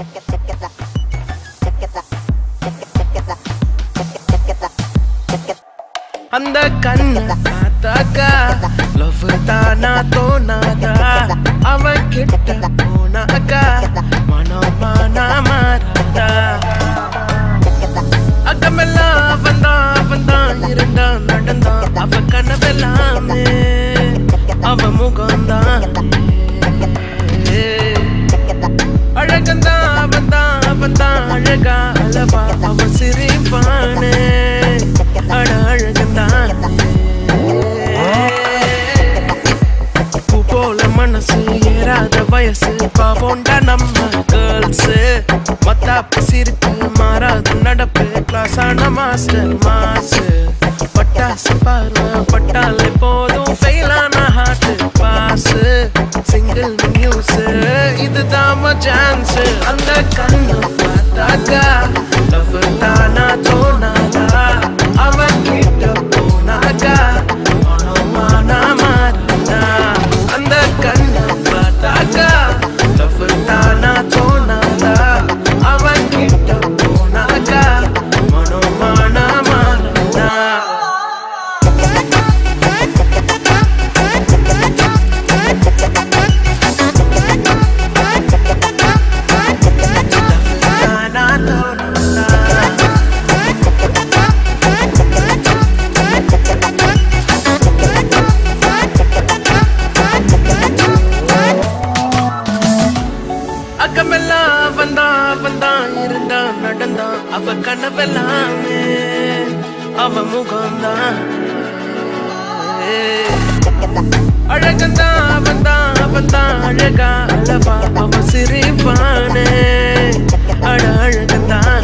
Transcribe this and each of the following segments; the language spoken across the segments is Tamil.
அந்த கண்ணு பார்த்தாக்கா லவ் தானா தோணாதா அவன் கிட்ட போனாக்கா மனம் மானா மாறாதா அக்கமெல்லாம் அவன் தான் அவன் தான் இருந்தான் நடந்தான் அவ கனவெல்லாமே அவ முகம்தான் அழகந்தான் அவன் தான் அவன் தான் அழகா அளவா அவ சிரிப்பானே அட அழகந்தான் பூ போல மனசு ஏறாத வயசு பாவோண்டா நம்ம கேர்ள்ஸ் மத்தாப்பு சிரிப்பு மாறாத நடப்பு கிளாஸ் ஆன மாஸ்டர் மாசு பட்டாசு பார்வை பட்டாலே போதும் ஃபெயிலான ஹார்ட் பாஸ் சிங்கிள் நியூஸ் இதுதான் சான்ஸ் அந்த கண்ணு பார்த்தாக்கா லவ் தானா தோணாதா அவன் கிட்ட போனாக்கா மனமானா மாறினா அந்த கண்ணு பார்த்தாக்கா லவ் தானா தோணாதா அவன் கிட்ட போனாக்கா மனமானா மாறினா தானா தோணாதா அக்கமெல்லாம் அவன்தான் அவன்தான் இருந்தான் நடந்தான் அவ கனவெல்லாமே அவ முகம்தான் அழகந்தான் அவன்தான் அவன்தான் அழகா அளவா அவ சிரிப்பானே அழ அழகந்தான்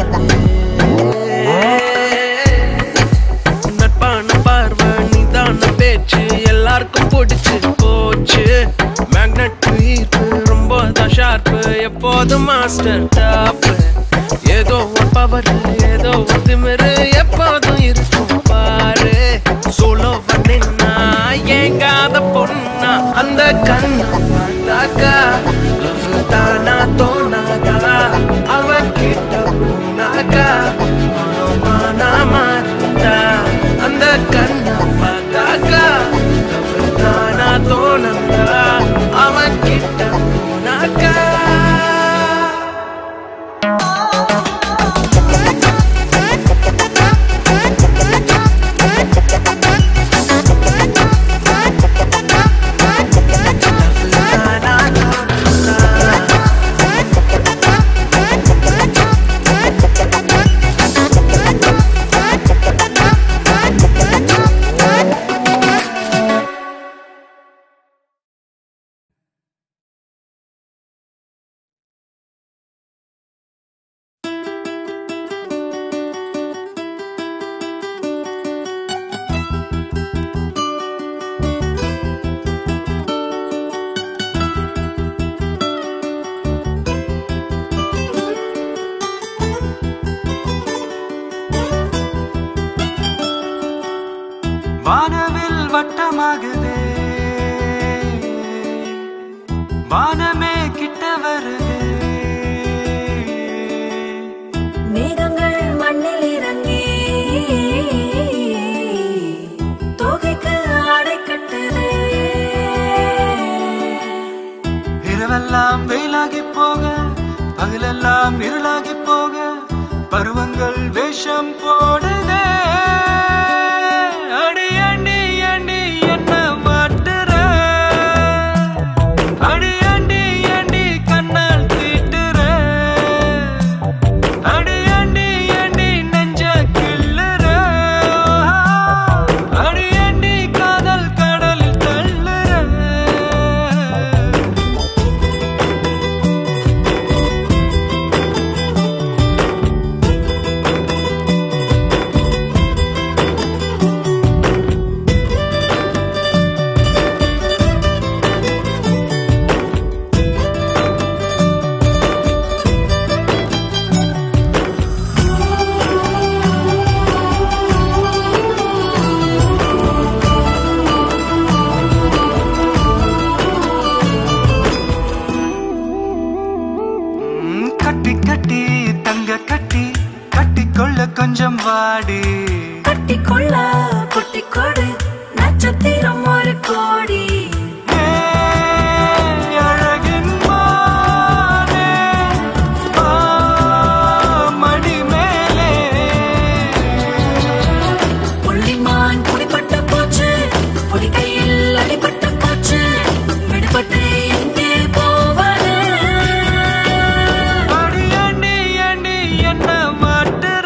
நட்பான பார்வை நிதான பேச்சு எல்லாருக்கும் பிடிச்சு போச்சு மேக்னெட் ஈர்ப்பு ரொம்ப தான் ஷார்ப்பு எப்போதும் மாஸ்டர் டாப் ஏதோ ஒரு பவர் ஏதோ ஒரு திமிரு எப்போதும் இருக்கும் பாரு சோலோ பண்ணினா ஏங்காத பொண்ணா அந்த கண்ணு பார்த்தாக்கா லவ் தானா தோணாதா அவன் கிட்ட போனாக்கா மனமானா மாறிட்டா அந்த கண்ணை பார்த்தாக்கா லவ் தானா தோணாதா அவன் கிட்ட போனாக்கா தானா தோணாதா வானவில் வட்டமாகுதே வானமே கிட்ட வருதே மேகங்கள் மண்ணில் இறங்கி தொகைக்கு ஆடை கட்டுதே இரவெல்லாம் வெயிலாகி போக பகலெல்லாம் இருளாகி போக பருவங்கள் வேஷம் போடுதே அடி அண்டி அண்டி என்ன மாட்டுற அடி அண்டி அண்டி கண்ணால் தீட்டுற அடி அண்டி அண்டி நெஞ்ச கிள்ளுற அடி அண்டி காதல் கடலில் தள்ளுற கொஞ்சம் வாடி கட்டிக்கொள்ள குட்டி கொடு நட்சத்திரம் ஒரு கோடி ஏய், அழகின் மானே, வா, மடி மேலே புள்ளிமான் குடிப்பட்ட போச்சு பொடி கையில் அடிபட்ட போச்சு விடுபட்டு எங்கே போவது அடி அண்டி அண்டி என்ன மாட்டுற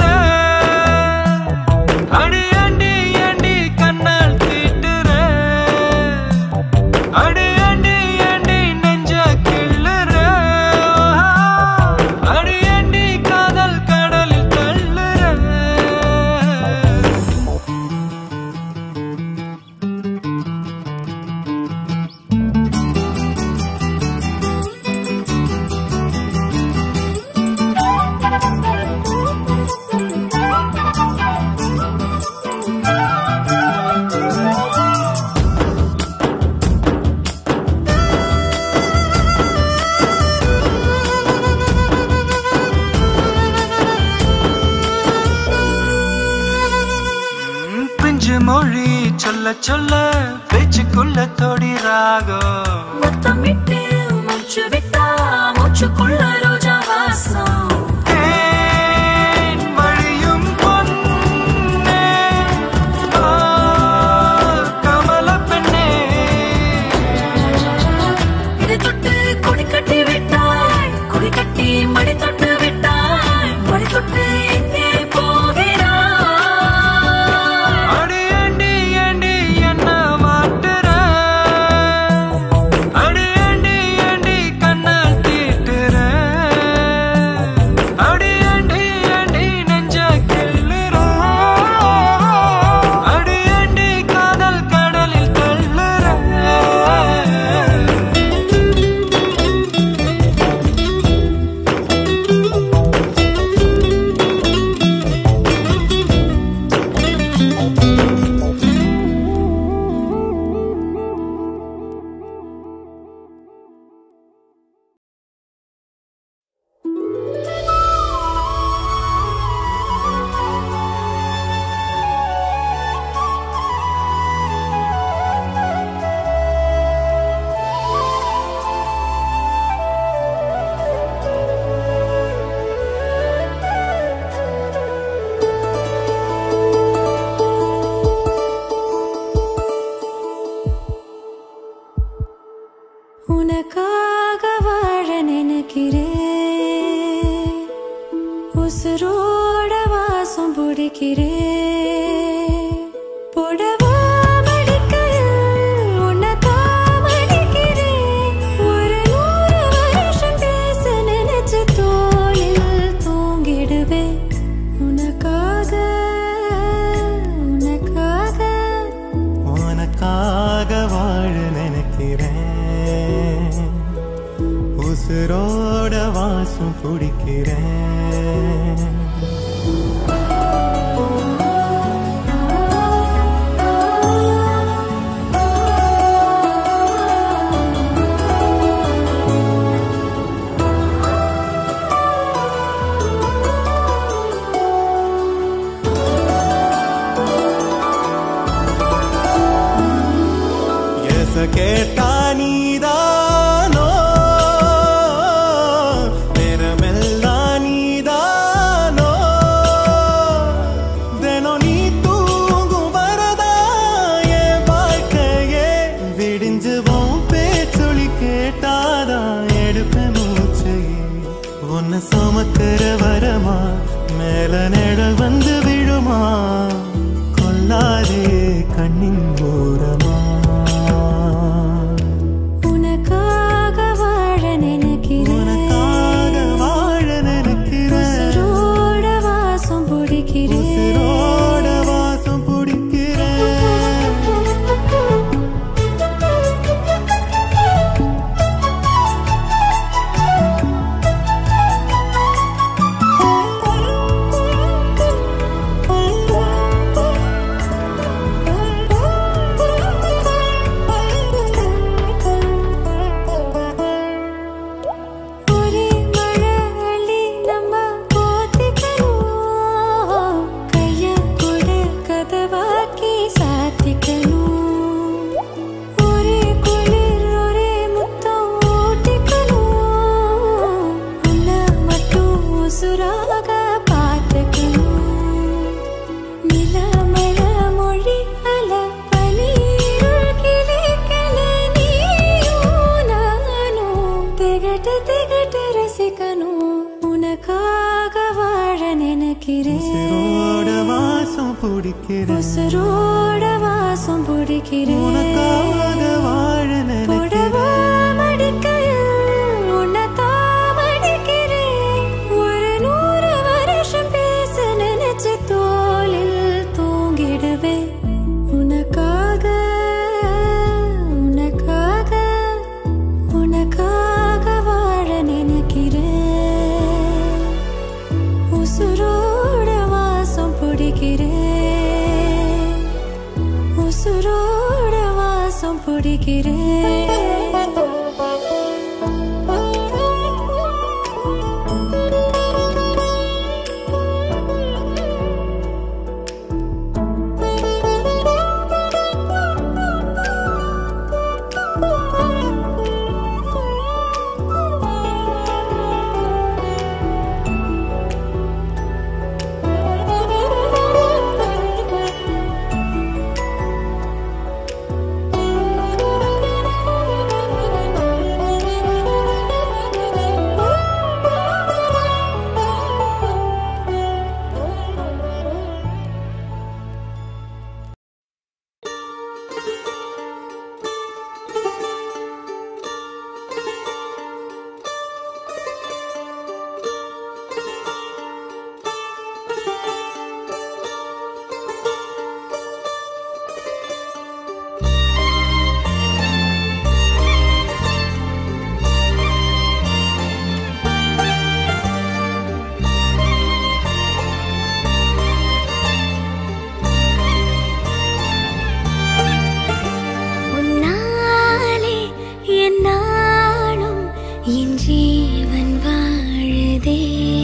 அடி அண்டி அண்டி கண்ணால் தீட்டுற அடி அண்டி அண்டி நெஞ்ச கிள்ளுற அடி அண்டி காதல் கடலில் தள்ளுற ம், பிஞ்சு மொழி சொல்ல சொல்ல பேச்சுக்குள்ள தொடி ராகம் முத்தமிட்டு மூச்சு விட்டா மூச்சுக்குள்ள ரோஜா வாசம் தேன் வழியும் பொன்னே, ஆ, கமலப் பெண்ணே. இதை தொட்டு கொடி கட்டி விட்டாய் கொடி கட்டி மடி தொட்டு விட்டாய் மடி தொட்டு எங்கே போகிறாய் அடி அண்டி அண்டி என்ன மாட்டுற? அடி அண்டி அண்டி கண்ணால் தீட்டுற. அடி அண்டி அண்டி நெஞ்ச கிள்ளுற. அடி அண்டி காதல் கடலில் தள்ளுற உனக்காக வாழ நினைக்கிறேன் உசுரோட வாசம் பிடிக்கிறேன் புடவா மடிக்கையில் உன்னை தாமடிக்கிறேன். ஒரு நூறு வருஷம் பேச நினைச்ச தோளில் தூங்கிடுவேன். உனக்காக உனக்காக உனக்காக வாழ நினைக்கிறேன் உசுரோட வாசம் பிடிக்கிறேன் எச கேட்டா நீதானோ நேரமெல்லாம் நீதானோ தினம் நீ தூங்கும் வரதா என் வாழ்க்கையே விடிஞ்சுவோம் பேச்சொலி கேட்டாதான் எடுப்பேன் மூச்சையே உன்னை சுமக்கிற வரமா மேல நிழல் வந்து விழுமா கொல்லாதே கண்ணின் ஓரமா உனக்காக வாழ நினைக்கிறேன் உனக்காக வாழ நினைக்கிறேன் உசுரோட வாசம் பிடிக்கிறேன் உசிரோட வாசம் பிடிக்கிறேன் Thank you. நினைக்கிறேன் உசுரோட வாசம் பிடிக்கிறேன் உனக்காக வாழ புடவா நினைக்கிறேன் மடிக்கையில் உன்னைத்தான் மடிக்கிறேன். ஒரு நூறு வருஷம் பேச நினைச்சு தோளில் தூங்கிடுவேன். உனக்காக, உனக்காக, உனக்காக வாழ நினைக்கிறேன். உசுரோட வாசம் பிடிக்கிறேன் உசுரோட வாசம் பிடிக்கிறேன் உன்னாலே என் நாளும் என் ஜீவன் வாழுதே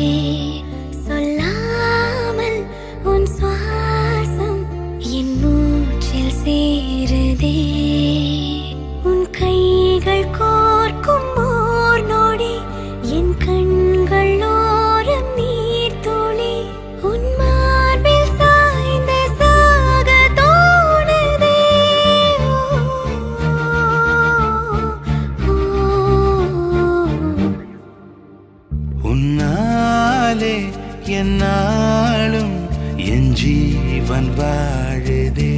சொல்லாமல் உன் சுவாசம் என் மூச்சில் சேருதே உன் கைகள் கோர்க்கும் ஓர் நொடி என் கண்கள் ஓரம் நீர் துளி உன் மார்பில் சாய்ந்த சாக தோணுதே உன்னாலே என்னாலும் என் ஜீவன் வாழுதே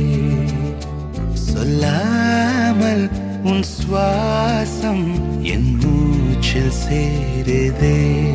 சொல்லாமல் உன் சுவாசம் என் மூச்சில் சேருதே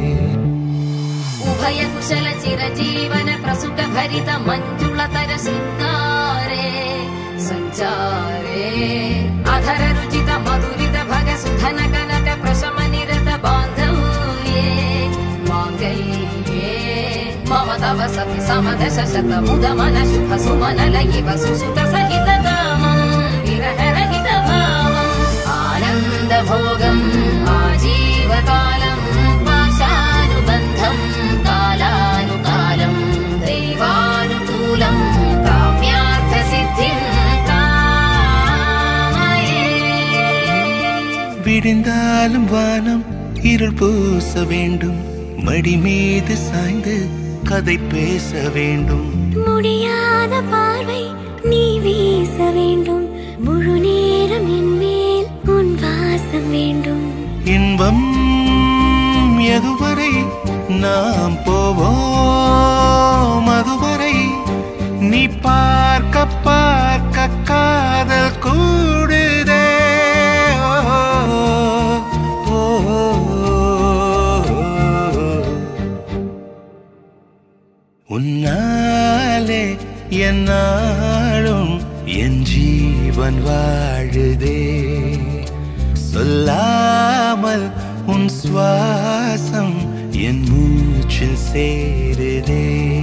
ಉಭಯ ಕುಶಲ ಚಿರಜೀವನ ಪ್ರಸುಖ ಭರಿತ ಮಂಜುಳತರ ಶೃಂಗಾರೆ ಸಂಚಾರೇ ಅಧರ ರುಚಿತ ಮಧುರಿತ ಭಗ ಸುಧನ ಕನಕ ಪ್ರಶಮ ನಿರತ ಬಾಂಧವ್ಯೇ ಮಾಂಗಲ್ಯೇ ಮಮ ತವ ಸತಿ ಸಮದಶ ಶತ ಮುದ ಮನ ಶುಭ ಸುಮನ ಲಯಿವ ಸುಸುತ ಸಹಿತ ಕಾಮಂ ವಿರಹ ರಹಿತ ಭಾವಂ ಆನಂದ ಭೋಗಂ ಆಜೀವಕಾಲಂ ಪಾಶಾನುಬಂಧಂ ಕಾಲಾನುಕಾಲಂ ದೈವಾನುಕೂಲಂ ಕಾಮ್ಯಾರ್ಥ ಸಿದ್ಧಿಂ ಕಾಮಯೇ விடிந்தாலும் வானம் இருள் பூச வேண்டும் மடி மீது சாய்ந்து கதை பேச வேண்டும் முடியாத பார்வை நீ வீச வேண்டும் முழு நேரம் என் மேல் உன் வாசம் வேண்டும் இன்பம் எதுவரை நாம் போவோம் அதுவரை நீ பார்க்க பார்க்க காதல் கூடுதே ஓ, ஓ, ஓ. உன்னாலே என்னாலும் என் ஜீவன் வாழுதே சொல்லாமல் உன் சுவாசம் என் மூச்சில் சேருதே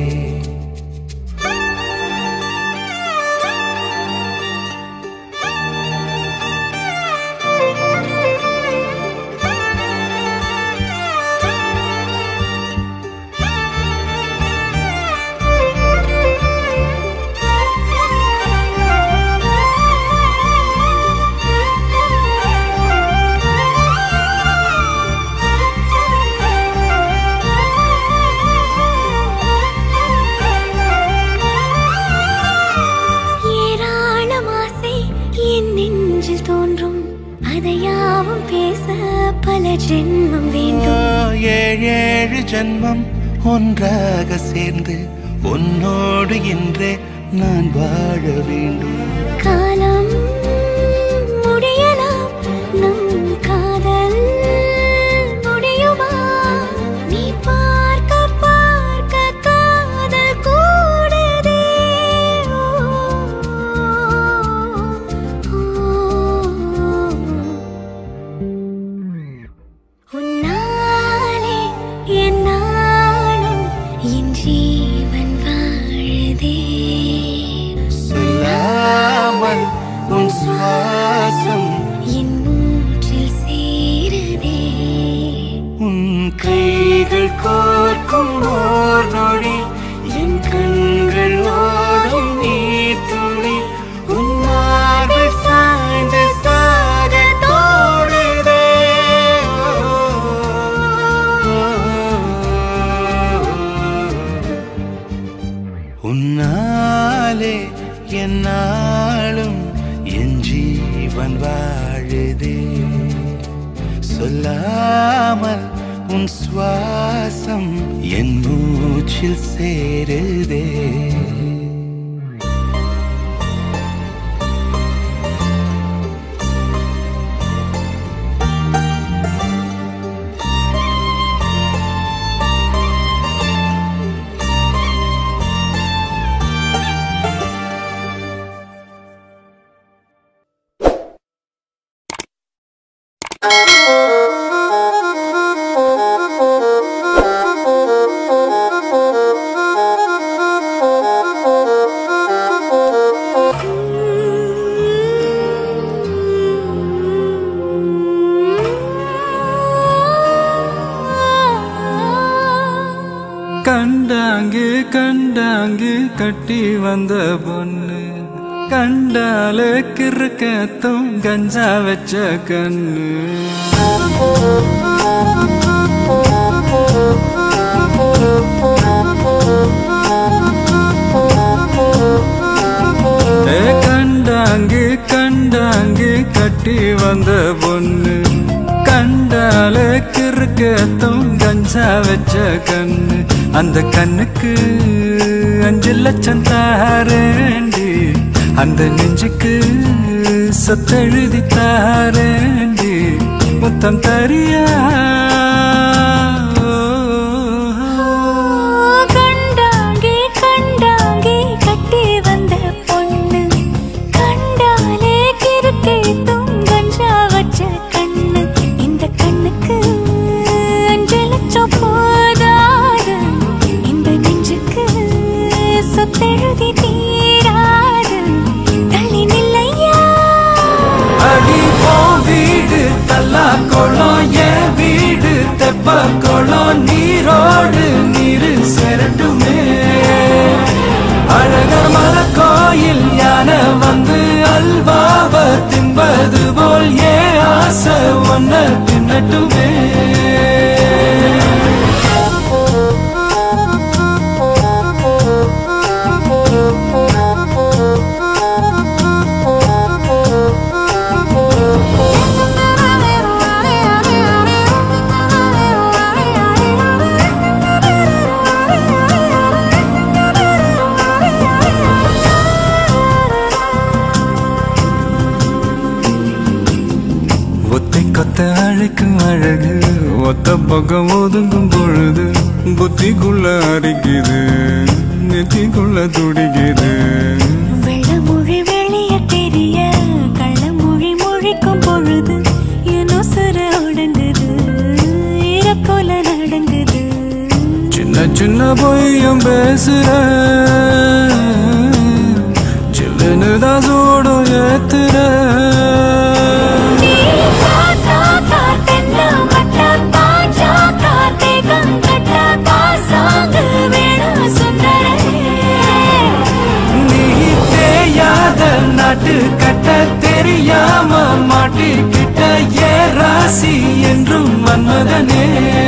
ஏராளம் ஆசை என் நெஞ்சில் தோன்றும் அதையாவும் பேச பல ஜென்மம் வேண்டும் ஏழு ஏழு ஜென்மம் ஒன்றாக சேர்ந்து உன்னோடு இன்றே நான் வாழ வேண்டும் காலம் முடியலாம் நம் காதல் முடியுமா நீ பார்க்க பார்க்க காதல் கூடுதே உன்னாலே என்னாலும் என் ஜீவன் வாழுதே சொல்லாமல் உன் சுவாசம் என் மூச்சில் சேருதே உன் கைகள் கோர்க்கும் ஓர் நொடி என் கண்கள் ஓடும் நீர் துளி உன் மார்பில் சாய்ந்து சாக தோடுதே உன்னாலே என்னாலும் என் ஜீவன் வாழுதே சொல்லாமல் உன் சுவாசம் என் மூச்சில் சேருதே கண்டாங்கு கண்டாங்கு கட்டி வந்த பொண்ணு கண்டால கிறுக்கத்தும் கஞ்சா வச்ச கண்ணு ஏ கண்டாங்கு கண்டாங்கு கட்டி வந்த பொண்ணு கண்டால கிறுக்கத்தும் கஞ்சா வச்ச கண்ணு அந்த கண்ணுக்கு அஞ்சு லட்சம் தாரேண்டி அந்த நெஞ்சுக்கு சொத்தெழுதி தாரேண்டி முத்தம் தரியா கண்டாங்கே கண்டாங்கே கட்டி வந்த பொண்ணு கண்டாலே கிறுக்கே துங்கஞ்சா வச்ச கண்ணு இந்த கண்ணுக்கு அஞ்சு லட்சம் போதாது இந்த நெஞ்சுக்கு சொத்தெழுதி தீராது தள்ளி நில்லையா அடி போ வீடு தல்லா குளம் என் வீடு தெப்ப குளம் நீரோடு நீரு செரட்டுமே அழகர் மல கோயில் யானை வந்து அல்வாவ தின்பது போல் ஏ ஆசை ஒன்ன தின்னட்டுமே ஒத்தை கொத்த அழைக்கும் அழகு ஒத்த பக்கம் ஒதுங்கும் பொழுது புத்திக்குள்ள அரிக்குது நெத்திக்குள்ள துடிக்குது வெள்ளமொழி வெளிய தெரிய கள்ளமொழி மொழிக்கும் பொழுது என் உசுறு உடங்குது இறக்கோல நடங்குது சின்ன சின்ன பொய்யும் பேசுற சில்லுன்னு தான் சூடும் ஏத்துற நீ காத்தா காத்தென்ன மட்ட பாஞ்சா காத்தே கங்கட்ட பாசாங்கு வேணும் சுந்தரே நீ தேயாத நாட்டு கட்ட தெரியாம மாட்டிக்கிட்ட ஏ ராசி என்றும் மன்மதனே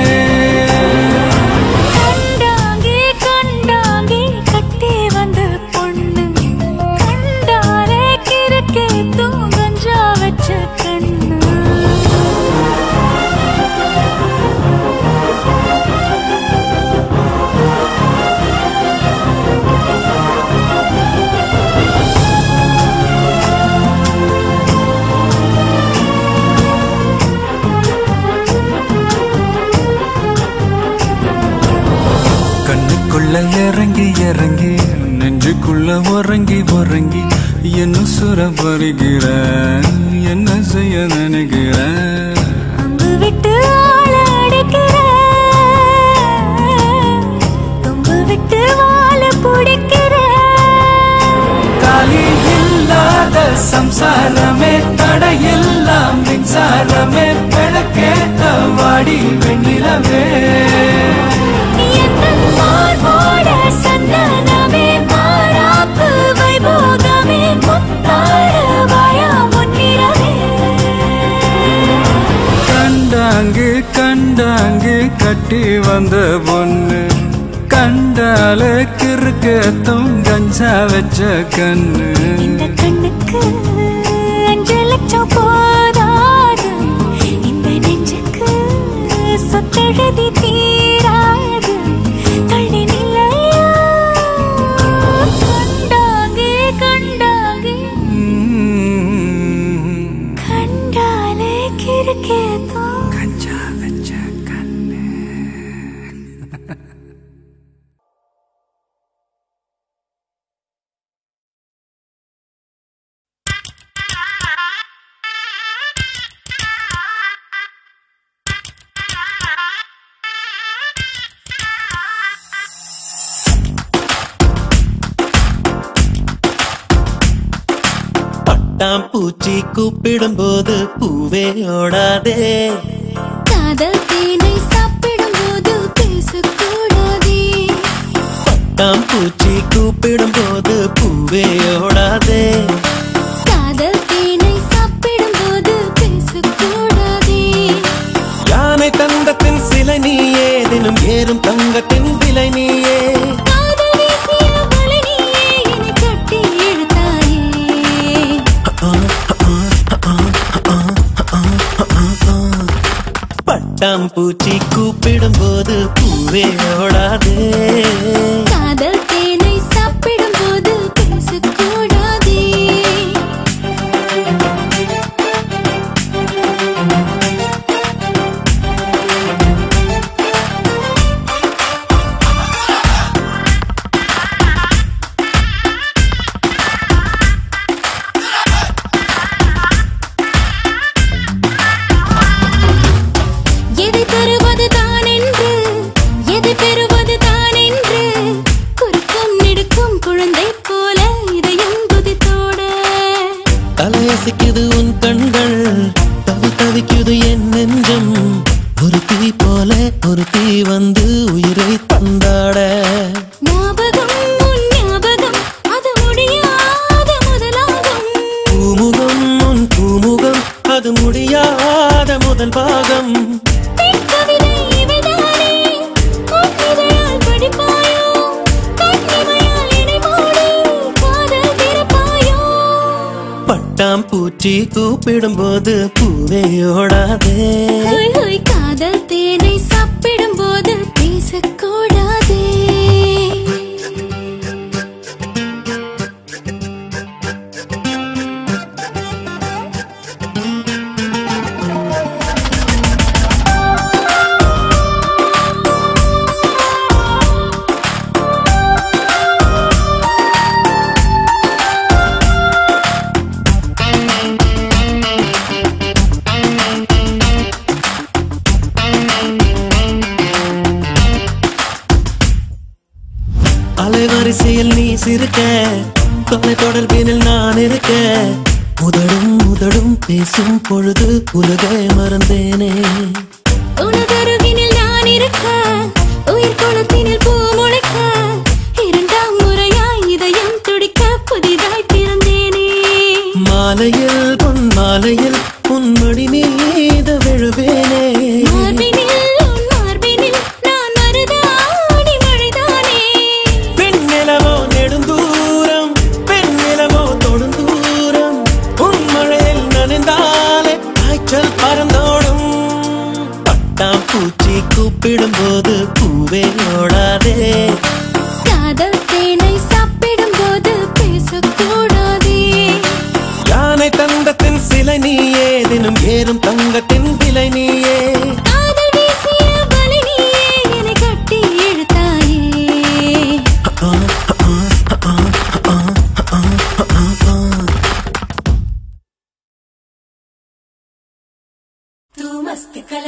கண்டாங்கே கண்டாங்கே கட்டி வந்த பொண்ணு கண்டாலே கிறுக்கே தூங்கஞ்சா வச்ச கண்ணு உள்ள இறங்கி இறங்கி நெஞ்சுக்குள்ள உறங்கி உறங்கி என்ன சுர பருகிற என்ன செய்ய நினைக்கிற அம்பு விட்டு ஆள அடிக்கிற கொம்பு விட்டு வாழ பிடிக்கிற காலி இல்லாத சம்சாரமே தடையெல்லாம் மின்சாரமே விளக்கேத்த வாடி வெண்ணிலவே எத்தன் மார்போட சந்தனமே மாறாப்பு வைபோகமே முத்தாட வாயா முன்னிறவே கண்டாங்கு கண்டாங்கு கட்டி வந்த பொண்ணு கண்டால கிறுக்கத்தும் கஞ்சா வச்ச கண்ணு இந்த கண்ணுக்கு அஞ்சு லட்சம் போதாது இந்த நெஞ்சுக்கு சொத்தெழுதி தீராது தள்ளி நிலையா கண்டாங்கே கண்டாங்கே ம், கண்டாலே கிறுக்கேதோ கஞ்சா வச்ச கண்ணு பட்டாம் பூச்சி கூப்பிடும் போது பூவே ஓடாதே காதல் தேனை சாப்பிடும் போது பேசக்கூடாதே பட்டாம் பூச்சி கூப்பிடும் போது பூவே ஓடாதே காதல் தேனை சாப்பிடும் போது பேசக்கூடாதே யானை தங்கத்தின் சிலை நீயே தினம் ஏறும் தங்கத்தின் விலை நீயே காதல் வீசிய வலை நீயே என்னை கட்டி இழுத்தாயே பட்டாம் பூச்சி கூப்பிடும் போது பூவே ஓடாதே காதல் தேனை சாப்பிடும் போது பேசக்கூடாதே எதை தருவது தான் என்று எதை பெறுவது தான் என்று குறுக்கும் நெடுக்கும் குழந்தை போல இதயம் குதித்தோட தலையசைக்குது உன் கண்கள் தவி தவிக்குது என் நெஞ்சம் ஒரு தீ போல ஒரு தீ வந்து உயிரை தந்தாட ஞாபகம் உன் ஞாபகம் அது முடியாத முதலாகும் பூமுகம் உன் பூமுகம் அது முடியாத முதல் பாகம் பெண் கவிதை இவைதானே உன் இதழால் படிப்பாயோ கண்ணிமையால் இடை மூடி காதல் திறப்பாயோ பட்டாம் பூச்சி கூப்பிடும் போது பூவே ஓடாதே ஹோய் ஹோய் காதல் தேனை சாப்பிடும் போது பேசக்கூடாதே அலைவரிசையில் நீ சிரிக்க தொலை தொடர்பினில் நான் இருக்க உதடும் உதடும் பேசும் பொழுது உலகை மறந்தேனே உனதருவினில் நான் இருக்க உயிர் குளத்தினில் பூ முளைக்க இரண்டாம் முறையாய் இதயம் துடிக்க புதிதாய் பிறந்தேனே மாலையில் பொன் மாலையில் உன் மடி மீத விழுவேனே மார்பினில் உன் மார்பினில் நான் மருதாடி மழைதானே பெண்ணிலவோ நெடுந்தூரம் பெண்ணிலவோ தொடுந்தூரம் உன் மழையில் நனைந்தாலே காய்ச்சல் பறந்தோடும்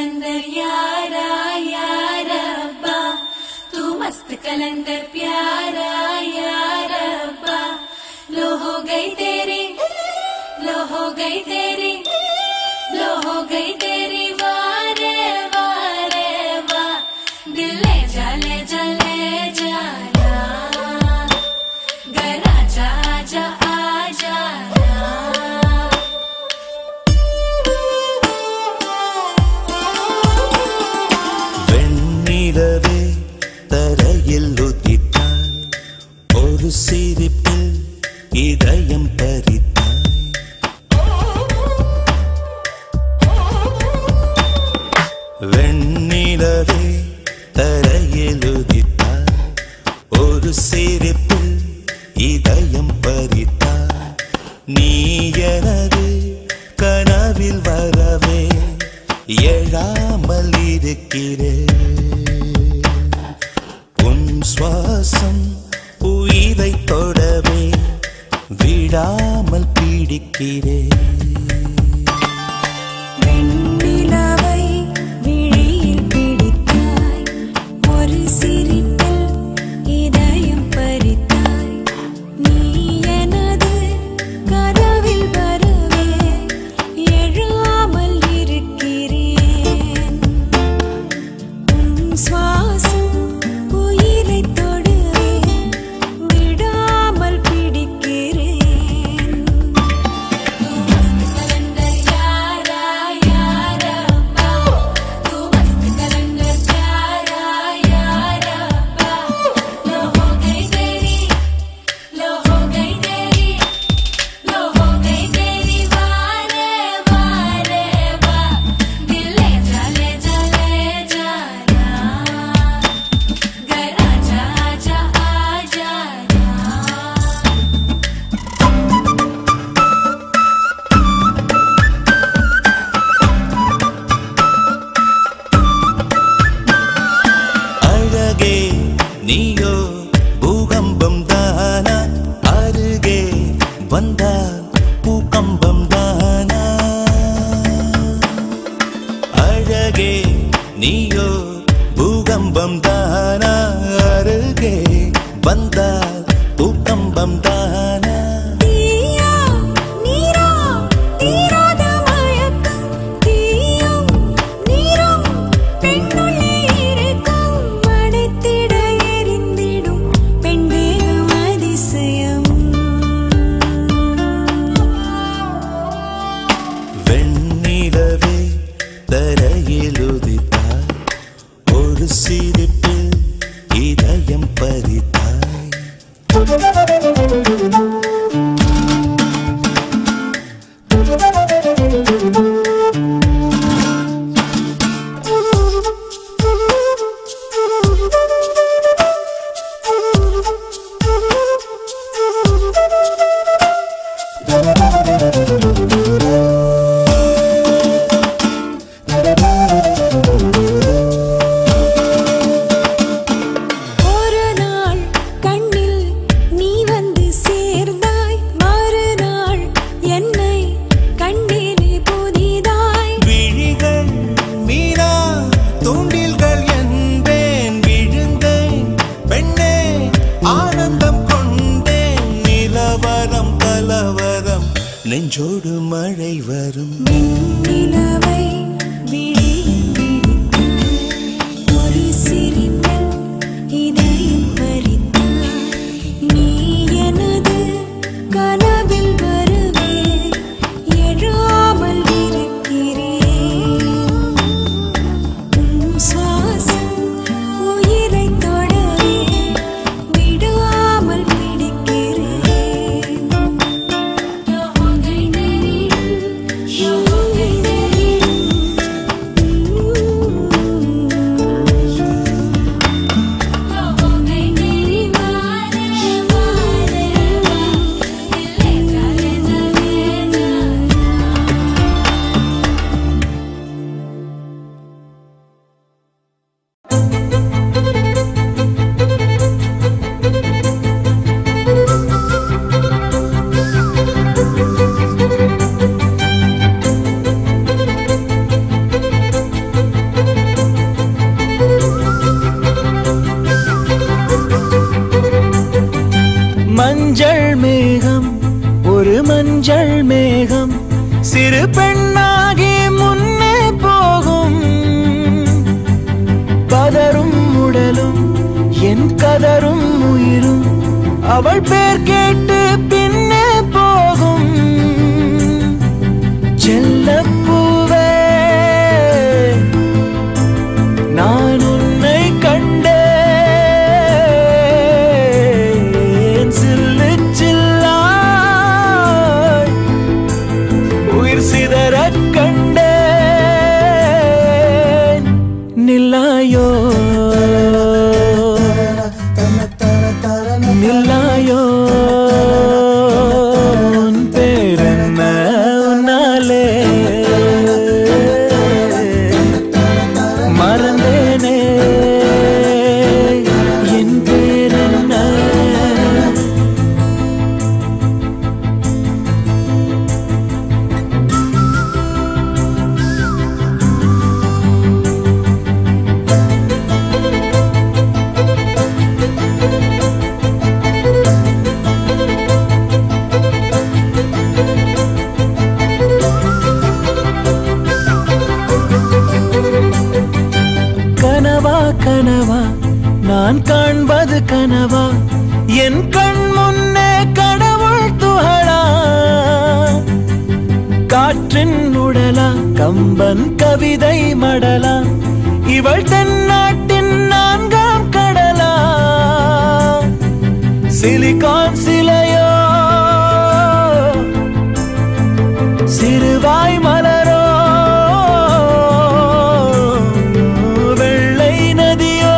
कलंदर यारा यारा अब्बा तू मस्त कलंदर प्यारा यारा अब्बा लो हो गई तेरी लो हो गई तेरी लो हो गई तेरी वारे वारे वाह दिल ले जा ले जा ले जाना घर आजा आजा आ जाना வெண்ணிலவே தரையில் உதித்தாய் ஒரு சிரிப்பில் இதயம் பறித்தாய் வெண்ணிலவே தரையில் உதித்தாய் ஒரு சிரிப்பில் இதயம் பறித்தாய் நீ எனது கனவில் வரவே எழாமல் இருக்கிறேன் உன் சுவாசம் உயிரை தொடவே விடாமல் பீடிக்கிறேன் வெண்ணிலவை விழியில் பிடித்தாய் ஒரு சிரிப்பில் இதயம் பறித்தாய் நீ எனது கதவில் வரவே எழாமல் இருக்கிறேன் உன் சுவாசம் உயிரை தொடுவே விடாமல் பிடிக்கிறேன் तू मस्त कलंदर यारा यारा अब्बा तू मस्त कलंदर प्यारा यारा अब्बा लो हो गई तेरी लो हो गई तेरी लो हो गई तेरी वारे वारे वाह दिल ले जा ले जा ले जाना घर आजा आजा आ जाना அழகே நீயோ பூகம்பம் தானா அருகே வந்தால் பூகம்பம் தானா அழகே நீயோ பூகம்பம் தானா அருகே வந்தால் பூகம்பம் தானா தீயா நீரா தீராத மயக்கம் தீயும் நீரும் பெண்ணுள்ளே இருக்கும் மடைத்திட எரிந்திடும் பெண் தேகம் அதிசயம் வெண்ணிலவே தரையில் உதித்தாய் ஒரு சிரிப்பில் இதயம் பறித்தாய் ஒரு நாள் கண்ணில் நீ வந்து சேர்ந்தாய் மறுநாள் என்னை கண்டேனே புதிதாய் விழிகள் மீனா தூண்டில்கள் என்பேன் விழுந்தேன் பெண்ணே ஆனந்தம் கொண்டேன் நிலவரம் கலவரம் நெஞ்சோடு மழை வரும் நிலவை விழியில் பிடித்தாய் ஒரு சிரிப்பில் இதயம் பறித்தாய் நீ எனது கனவில் வருவே எழாமல் இருக்கிறேன் உன் சுவாசம் உயிரை தொடவே விடாமல் பிடிக்கிறேன் लो हो गई तेरी लो हो गई மஞ்சள் மேகம் ஒரு மஞ்சள் மேகம் சிறு பெண்ணாகி முன்னே போகும் பதரும் உடலும் என் கதரும் உயிரும் அவள் பேர் கேட்டு பின்னே போகும் செல்லப்பூவே நான் உன்னை கண்டேன் சில்லு சில்லாய் உயிர் சிதறக் கண்டேன் நில்லாயோ நில்லாயோ உன் பேரென்ன உன்னாலே மறந்தேனே என் பேரென்ன கனவா கனவா நான் காண்பது கனவா என் கண் முன்னே கடவுள் துகளா காற்றின் உடலா கம்பன் கவிதை மடலா இவள் தென்னாட்டின் நான்காம் கடலா சிலிகான் சிலையோ சிறுவாய் மலரோ வெள்ளை நதியோ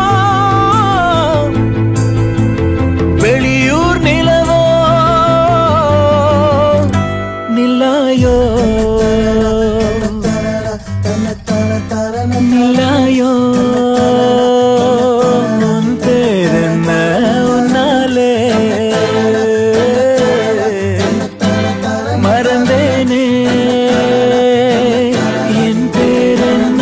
வெளியூர் நிலவோ நில்லாயோ நில்லாயோ உன் பேரென்ன உன்னாலே மறந்தேனே என் பேரென்ன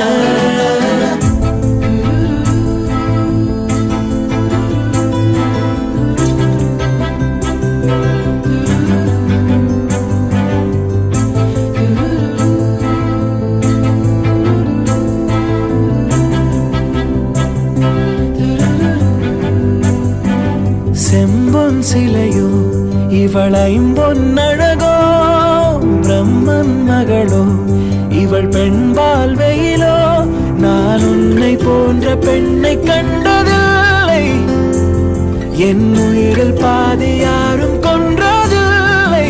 செம்பொன் சிலையோ இவள் ஐம்பொன்னழகோ பிரம்மன் மகளோ இவள் பெண்பால் வெயிலோ நான் உன்னை போன்ற பெண்ணை கண்டதில்லை என் உயிரில் பாதி யாரும் கொன்றதில்லை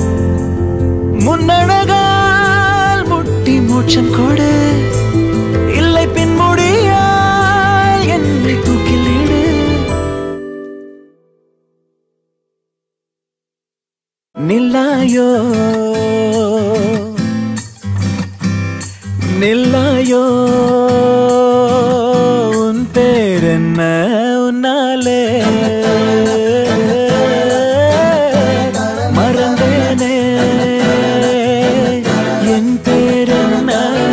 முன்னழகால் முட்டி மோட்சம் கொடு இல்லை பின்முடியால் என்னை தூக்கிலிடு நில்லாயோ நில்லாயோ உன் பேரென்ன உன்னாலே மறந்தேனே என் பேரென்ன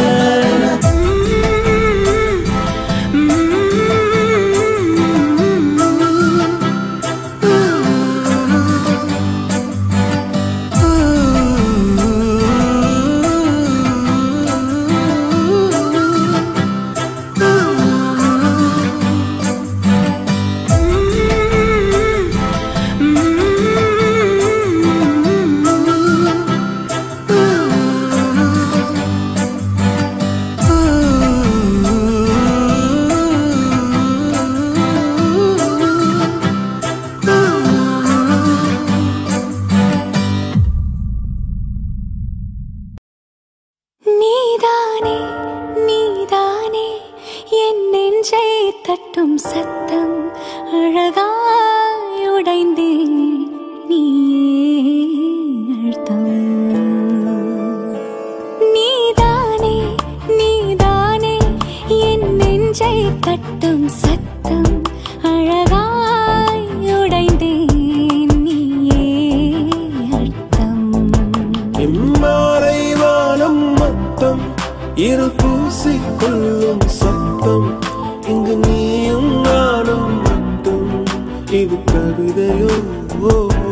நீதானே நீதானே என் நெஞ்சை தட்டும் சத்தம் அழகாய் உடைந்தேன் நீயே அழுத்தம் நீதானே நீதானே என் நெஞ்சை தட்டும் சத்தம் அழகாய் உடைந்தேன் நீயே அழுத்தம் இம்மாறை வானம் மொத்தம் இரு பூசிக்கொள்ளும் சத்தம் இங்கு நீயும் நானும் மட்டும் இது கவிதையோ ஓ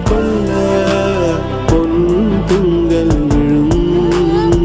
கொள்ள பொன் துங்கள் விழும்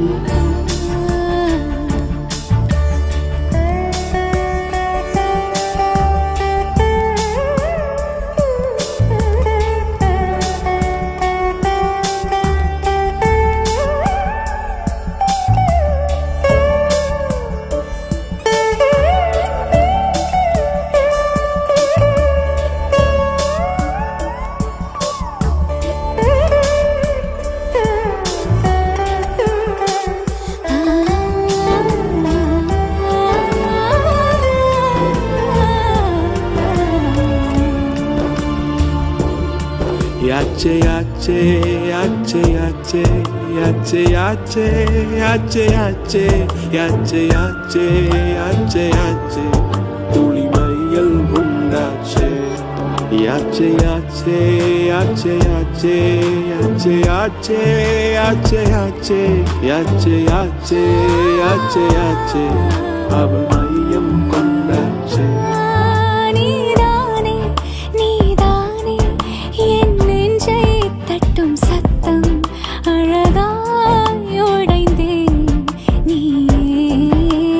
யாச்சே யாச்சே யாச்சே யாச்சே யாச்சே யாச்சே யாச்சே யாச்சே யாச்சே யாச்சே யாச்சே யாச்சே துளி மையல் உண்டாச்சே யாச்சே யாச்சே யாச்சே யாச்சே யாச்சே யாச்சே யாச்சே யாச்சே யாச்சே யாச்சே யாச்சே யாச்சே அவள் மையம் கொண்டாச்சே நீதானே நீதானே என் நெஞ்சை தட்டும் சத்தம் அழகாய் உடைந்தேன் நீயே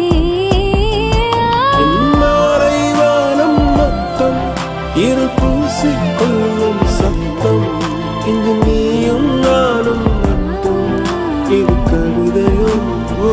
மாலை வானம் மொத்தம் இரு பூசிக்கொள்ளும் சத்தம் இங்கு நீயும் நானும் மட்டும் இது கவிதையும் ஓ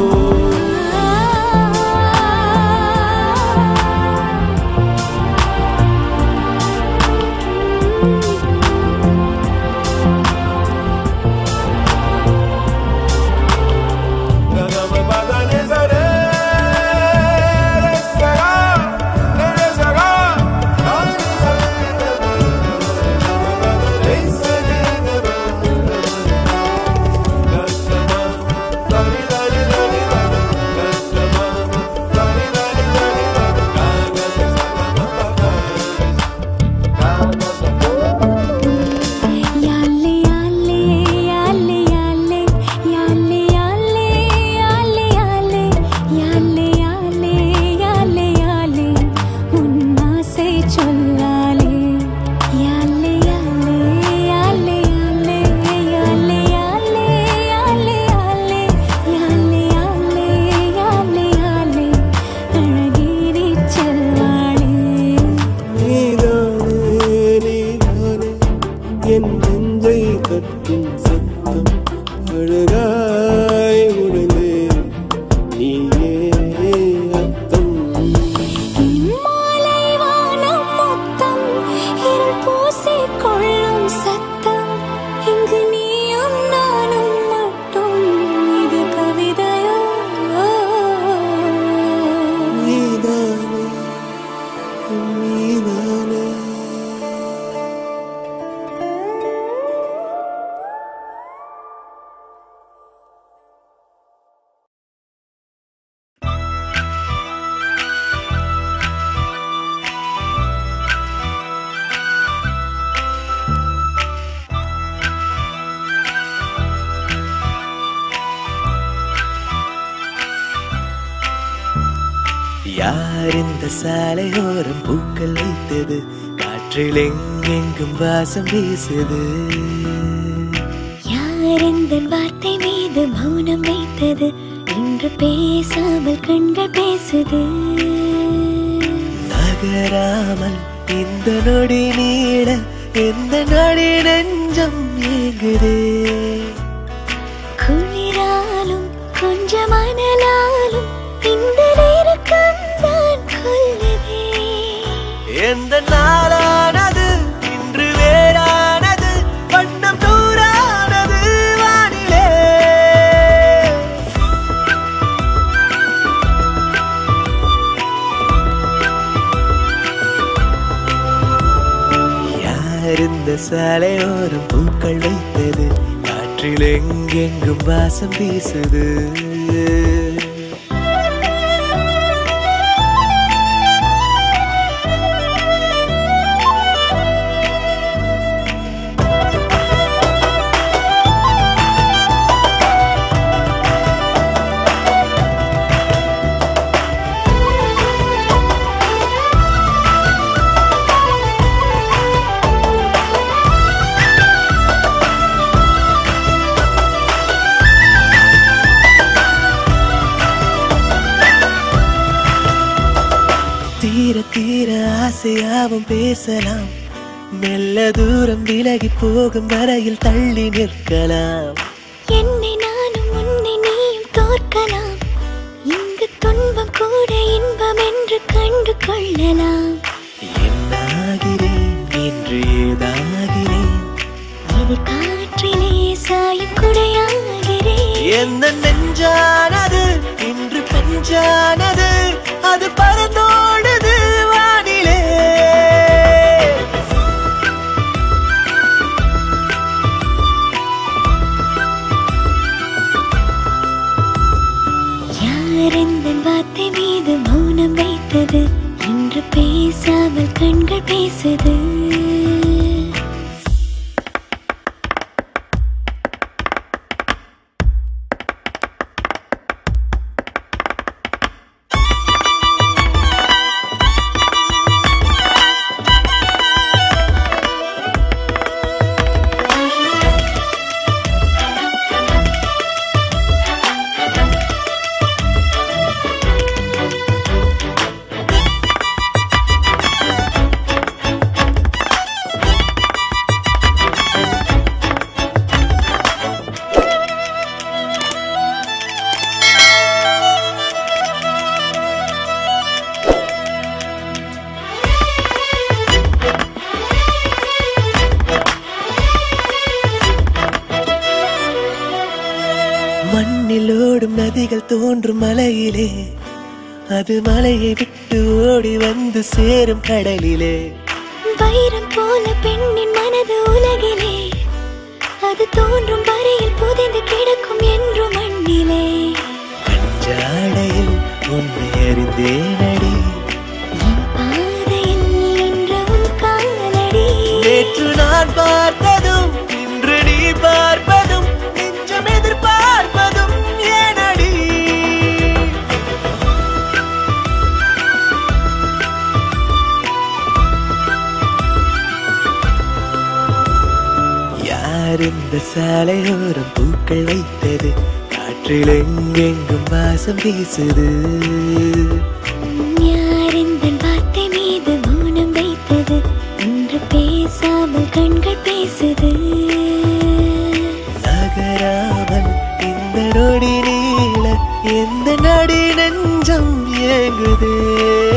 யாலே யாலே யாலே யாலே யாலே யாலே யாலே யாலே யாலே யாலே யாலே யாலே உன் ஆசை சொல்லாலே யாலே யாலே யாலே யாலே யாலே யாலே யாலே யாலே யாலே யாலே யாலே யாலே அழகிரி செல்வாளே நீதானே நீதானே என் நெஞ்சை கட்டும் சத்தம் அழகாய் உடைந்தேன் நீயே அர்த்தம் மாலை வானம் மொத்தம் இருள் பூசிக் கொள்ளும் சத்தம் இங்கு நீயும் நானும் மட்டும் இது கவிதையோ நீதானே நீதானே யார் இந்த சாலையோரம் பூக்கள் வைத்தது காற்றில் எங்கெங்கும் வாசம் வீசுது யார் இந்த வார்த்தை மீது மௌனம் வைத்தது இன்று பேசாமல் கண்கள் பேசுது நகராமல் இந்த நொடி நீட எந்த நொடி நெஞ்சம் ஏங்குதே குளிராலும் கொஞ்சம் அனலாலும் இந்த நெருக்கம் தான் கொல்லுதே எந்த நாளானது இன்று வேறானது வண்ணம் தூரானது வானிலே யார் இந்த சாலையோரம் பூக்கள் வைத்தது காற்றில் எங்கெங்கும் வாசம் வீசுது யாவும் பேசலாம் மெல்ல தூரம் விலகி போகும் வரையில் தள்ளி நிற்கலாம் என்னை நானும் உன்னை நீயும் தோற்கலாம் இங்கு துன்பம் கூட இன்பம் என்று கண்டு கொள்ளலாம் என்னாகிறேன் என்று ஏதாகிறேன் இது காற்றிலே சாயும் குடையாகிறேன் எந்த நெஞ்சானது இன்று பெஞ்சானது அது பறந்தோடுது வானிலே யார் இந்த வார்த்தை மீது மௌனம் வைத்தது இன்று பேசாமல் கண்கள் பேசுது மண்ணில் ஓடும் நதிகள் தோன்றும் மலையிலே அது மலையை விட்டு ஓடி வந்து சேரும் கடலிலே வைரம் போல பெண்ணின் மனது உலகிலே அது தோன்றும் வரையில் புதைந்து கிடக்கும் என்று மண்ணிலே பஞ்சாடையில் உன்னை அறிந்தேனடி என் பாதையில் இன்று உன் காலடி நேற்று நான் பார்த்ததும் இன்று நீ பார்ப்பதும் நெஞ்சம் எதிர்பார்ப்பதும் ஏனடி யார் இந்த சாலையோரம் பூக்கள் வைத்தது காற்றில் எங்கெங்கும் வாசம் வீசுது யார் இந்த வார்த்தை மீது மௌனம் வைத்தது இன்று பேசாமல் கண்கள் பேசுது நகராமல் இந்த நொடி நீள எந்த நடி நெஞ்சம் ஏங்குதே